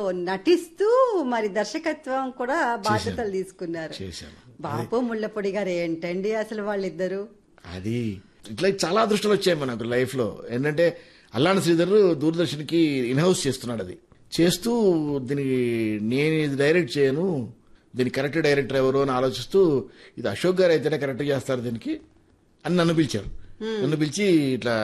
నటిస్తూ మరి దర్శకత్వం కూడా బాధ్యతలు తీసుకున్నారు చేశాను బాపు ముళ్ళపొడి గారు ఏంటండి అసలు వాళ్ళిద్దరు అది ఇట్లా చాలా అదృష్టాలు వచ్చాయి మనకు లైఫ్ లో ఏంటంటే అల్లాన శ్రీధర్ దూరదర్శన్కి ఇన్హౌస్ చేస్తున్నాడు అది చేస్తూ దీనికి నేను ఇది డైరెక్ట్ చేయను దీని కరెక్ట్ డైరెక్టర్ ఎవరు అని ఆలోచిస్తూ ఇది అశోక్ గారు అయితేనే కరెక్ట్ చేస్తారు దీనికి అని నన్ను పిలిచారు నన్ను పిలిచి ఇట్లా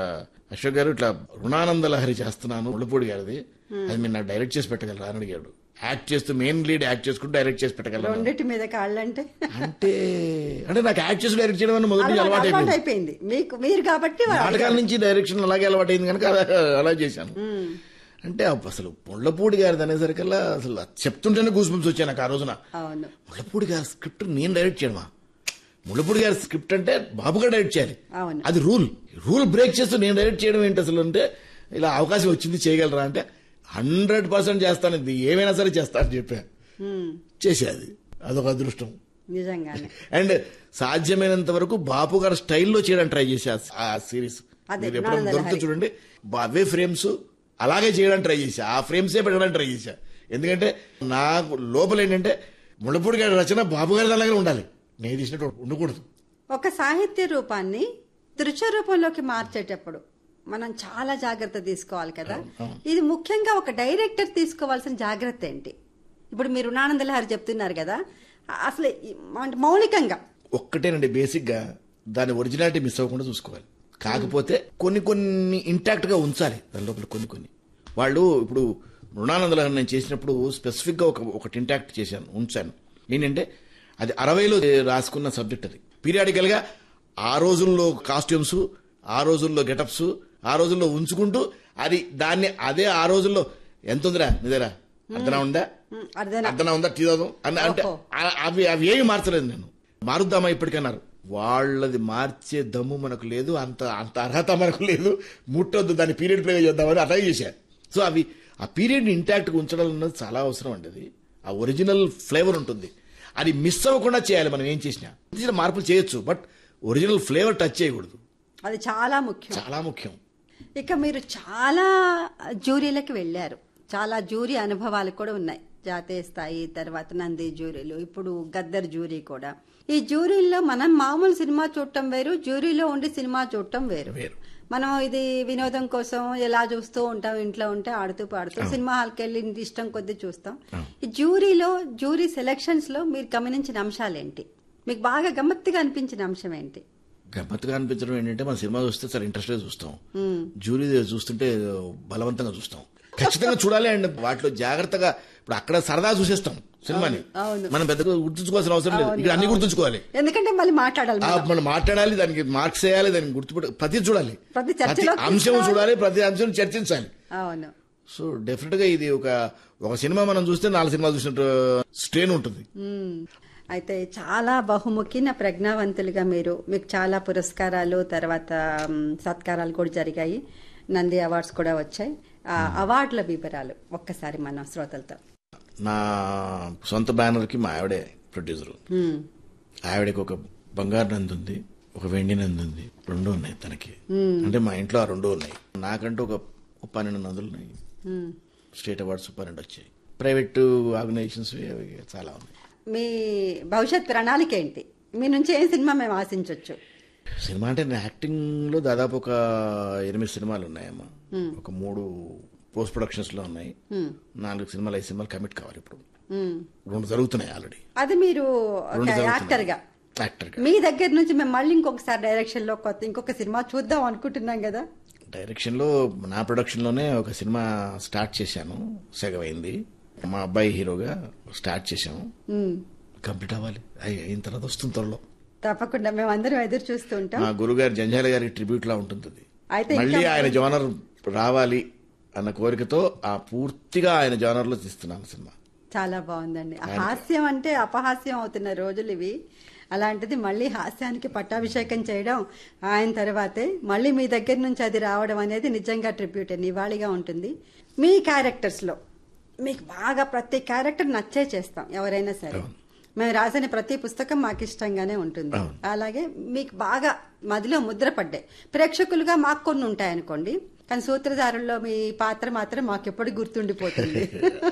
అశోక్ గారు ఇట్లా రుణానంద లహరి చేస్తున్నాను ముళ్ళపూడి గారిది అది మీరు నాకు డైరెక్ట్ చేసి పెట్టగలరా అని అడిగాడు యాక్ట్ చేస్తూ మెయిన్ లీడ్ యాక్ట్ చేసుకుంటూ డైరెక్ట్ చేసి పెట్టగలరా రెండిటి మీద కాళ్ళంటే అంటే అంటే నాకు యాక్ట్ చేసి డైరెక్ట్ చేయడం అన్న మొదటి నుంచి అలవాటు అలవాటు అలవాటు అయిపోయింది అయిపోయింది మీకు మీరు కాబట్టి వాళ్ళు నాటకాల నుంచి డైరెక్షన్ అలాగే అలవాటైంది కనుక అలా అలా చేశాను అంటే అప్ప- అసలు ముళ్ళపూడి గారిది అనేసరికల్లా అసలు అది చెప్తుంటేనే గూస్బంప్స్ వచ్చాయి నాకు ఆ రోజున అవును ముళ్ళపూడి గారి స్క్రిప్ట్ నేను డైరెక్ట్ చేయడమా ముళ్ళపూడి గారి స్క్రిప్ట్ అంటే బాబు గారు డైరెక్ట్ చేయాలి అవును. అది రూల్ రూల్ బ్రేక్ చేస్తూ నేను డైరెక్ట్ చేయడం ఏంటి అసలు అంటే ఇలా అవకాశం వచ్చింది చేయగలరా అంటే హండ్రెడ్ పర్సెంట్ చేస్తాను ఇది ఏమైనా సరే చేస్తా అని చెప్పా ఉమ్, చేసేది అదొక అదృష్టం నిజంగానే అండ్ సాధ్యమైనంత వరకు బాపు గారి స్టైల్లో చేయడానికి ట్రై చేశా ఆ సిరీస్ అదే, మీరు ఎప్పుడైనా నానంద దొరికితే లహరి. చూడండి బా- అవే ఫ్రేమ్స్ అలాగే చేయడానికి ట్రై చేశా ఆ ఫ్రేమ్సే పెట్టడానికి ట్రై చేశా ఎందుకంటే నాకు లోపల ఏంటంటే ముళ్ళపూడి గారి రచన బాబు గారి అలాగే ఉండాలి నేను తీసినట్టు ఉండకూడదు ఒక సాహిత్య రూపాన్ని దృశ్య రూపంలోకి మార్చేటప్పుడు మనం చాలా జాగ్రత్త తీసుకోవాలి కదా ఇది ముఖ్యంగా ఒక డైరెక్టర్ తీసుకోవాల్సిన జాగ్రత్త ఏంటి ఇప్పుడు మీరు రుణానందలహరి చెప్తున్నారు కదా అసలు ఈ- అంటే మౌలికంగా ఒక్కటేనండి బేసిక్ గా దాని ఒరిజినాలిటీ మిస్ అవ్వకుండా చూసుకోవాలి కాకపోతే కొన్ని కొన్ని ఇంటాక్ట్ గా ఉంచాలి దాని లోపల కొన్ని కొన్ని వాళ్ళు ఇప్పుడు మృణానందల నేను చేసినప్పుడు స్పెసిఫిక్ గా ఒక ఒకటి ఇంటాక్ట్ చేశాను ఉంచాను ఏంటంటే అది అరవైలో రాసుకున్న సబ్జెక్ట్ అది పీరియాడికల్ గా ఆ రోజుల్లో కాస్ట్యూమ్స్ ఆ రోజుల్లో గెటప్స్ ఆ రోజుల్లో ఉంచుకుంటూ అది దాన్ని అదే ఆ రోజుల్లో ఎంత ఉందిరా నిదరా అర్థనా ఉందా ఉమ్, అర్థనా అర్థనా ఉందా టీ తాగుదాం అని అంటే ఓహో. ఆ- అవి అవి ఏమి మార్చలేదు నేను మారుద్దామా ఇప్పటికన్నారు వాళ్ళది మార్చే దమ్ము మనకు లేదు అంత అంత అర్హత మనకు లేదు ముట్టొద్దు దాన్ని పీరియడ్ ప్లే చేద్దామని అట్లాగే చేశా సో అవి ఆ పీరియడ్ ఇంటాక్ట్ ఉంచడం అన్నది చాలా అవసరం అండి అది ఆ ఒరిజినల్ ఫ్లేవర్ ఉంటుంది అది మిస్ అవ్వకుండా చేయాలి మనం ఏం చేసినా చిన్న మార్పులు చేయొచ్చు బట్ ఒరిజినల్ ఫ్లేవర్ టచ్ చేయకూడదు అది చాలా ముఖ్యం చాలా ముఖ్యం ఇక మీరు చాలా జ్యూరీలకు వెళ్ళారు చాలా జ్యూరీ అనుభవాలు కూడా ఉన్నాయి జాతీయ స్థాయి తర్వాత నంది జ్యూరీలు ఇప్పుడు గద్దర్ జ్యూరీ కూడా ఈ జ్యూరీల్లో మనం మామూలు సినిమా చూడటం వేరు జ్యూరీలో ఉండి సినిమా చూడటం వేరు వేరు. మనం ఇది వినోదం కోసం ఎలా చూస్తూ ఉంటాం ఇంట్లో ఉంటే ఆడుతూ పాడుతూ సినిమా హాల్కి వెళ్ళి ఇష్టం కొద్దీ చూస్తాం ఈ జ్యూరీలో జ్యూరీ సెలక్షన్స్ లో మీరు గమనించిన అంశాలేంటి మీకు బాగా గమ్మత్తుగా అనిపించిన అంశం ఏంటి గమ్మత్తుగా అనిపించడం ఏంటంటే మన సినిమా చూస్తే చాలా ఇంట్రెస్ట్గా చూస్తాం జూరీ చూస్తుంటే బలవంతంగా చూస్తాం ఖచ్చితంగా చూడాలి అండ్ వాటిలో జాగ్రత్తగా ఇప్పుడు అక్కడ సరదా చూసేస్తాం సినిమాని అవును. మనం పెద్దగా గుర్తుంచుకోవాల్సిన అవసరం లేదు ఇక్కడ అన్ని గుర్తుంచుకోవాలి ఎందుకంటే మళ్ళీ మాట్లాడాలి ఆ, మనం. మనం మాట్లాడాలి దానికి మార్క్స్ వేయాలి దానికి గుర్తుపెట్ట ప్రతి చూడాలి ప్రతి ప్రతి చర్చలో అంశం తీసుకోవాలి. చూడాలి ప్రతి అంశం చర్చించాలి అవును సో డెఫినెట్ గా ఇది ఒక ఒక సినిమా మనం చూస్తే నాలుగు సినిమాలు చూసినట్టు స్ట్రెయిన్ ఉంటుంది మ్మ్. అయితే చాలా బహుముఖిన ప్రజ్ఞావంతులుగా మీరు మీకు చాలా పురస్కారాలు తర్వాత మ్, సత్కారాలు కూడా జరిగాయి నంది అవార్డ్స్ కూడా వచ్చాయి ఆ అవార్డుల వివరాలు ఒక్కసారి మన శ్రోతలతో నా సొంత బ్యానర్ కి మా ఆవిడే ప్రొడ్యూసర్ మ్మ్. ఆవిడకి ఒక బంగారు నంది ఉంది ఒక వెండి నంది ఉంది రెండు ఉన్నాయి తనకి అంటే మా ఇంట్లో ఆ రెండు ఉన్నాయి నాకంటూ ఒక ఒక పన్నెండు నందులు ఉన్నాయి మ్మ్. స్టేట్ అవార్డ్స్ పన్నెండు వచ్చాయి ప్రైవేట్ ఆర్గనైజేషన్స్ అవి చాలా ఉన్నాయి మీ భవిష్యత్ ప్రణాళిక ఏంటి మీ నుంచి ఏం సినిమా మేము ఆశించవచ్చు సినిమా అంటే నేను యాక్టింగ్ లో దాదాపు ఒక ఎనిమిది సినిమాలు ఉన్నాయమ్మా ఒక మూడు పోస్ట్ ప్రొడక్షన్స్ లో ఉన్నాయి నాలుగు సినిమాలు ఐదు సినిమాలు కమిట్ కావాలి ఇప్పుడు రెండు జరుగుతున్నాయి ఆల్రెడీ అది మీరు రెండు ఒక యాక్టర్ జరుగుతున్నాయి గా యాక్టర్ గా మీ దగ్గర నుంచి మేము మళ్ళీ ఇంకొకసారి డైరెక్షన్ లో కొత్త ఇంకొక సినిమా చూద్దాం అనుకుంటున్నాం కదా డైరెక్షన్ లో నా ప్రొడక్షన్ లోనే ఒక సినిమా స్టార్ట్ చేశాను సెగవైంది మా అబ్బాయి హీరోగా స్టార్ట్ చేశాము మ్మ్. కంప్లీట్ అవ్వాలి అయి- అయిన తర్వాత వస్తుంది త్వరలో తప్పకుండా మేము అందరం ఎదురు చూస్తూ ఉంటాం మా గురుగారు జంజాల గారి ట్రిబ్యూట్ లా ఉంటుంది అది. అయితే ఇంకా మళ్ళీ ఆయన మరి- జోనర్ రావాలి అన్న కోరికతో ఆ పూర్తిగా ఆయన జోనర్ లో తీస్తున్నాను సినిమా చాలా బాగుందండి ఆ హాస్యం అంటే అపహాస్యం అవుతున్న రోజులు ఇవి అలాంటిది మళ్ళీ హాస్యానికి పట్టాభిషేకం చేయడం ఆయన తర్వాతే మళ్ళీ మీ దగ్గర నుంచి అది రావడం అనేది నిజంగా ట్రిబ్యూట్ నివాళిగా ఉంటుంది మీ క్యారెక్టర్స్ లో మీకు బాగా ప్రతి క్యారెక్టర్ నచ్చే చేస్తాం ఎవరైనా సరే మేము రాసిన ప్రతి పుస్తకం మాకు ఇష్టంగానే ఉంటుంది అవును. అలాగే మీకు బాగా మదిలో ముద్ర పడ్డాయి ప్రేక్షకులుగా మాకు కొన్ని ఉంటాయనుకోండి కానీ సూత్రధారుల్లో మీ పాత్ర మాత్రం మాకు ఎప్పుడు గుర్తుండిపోతుంది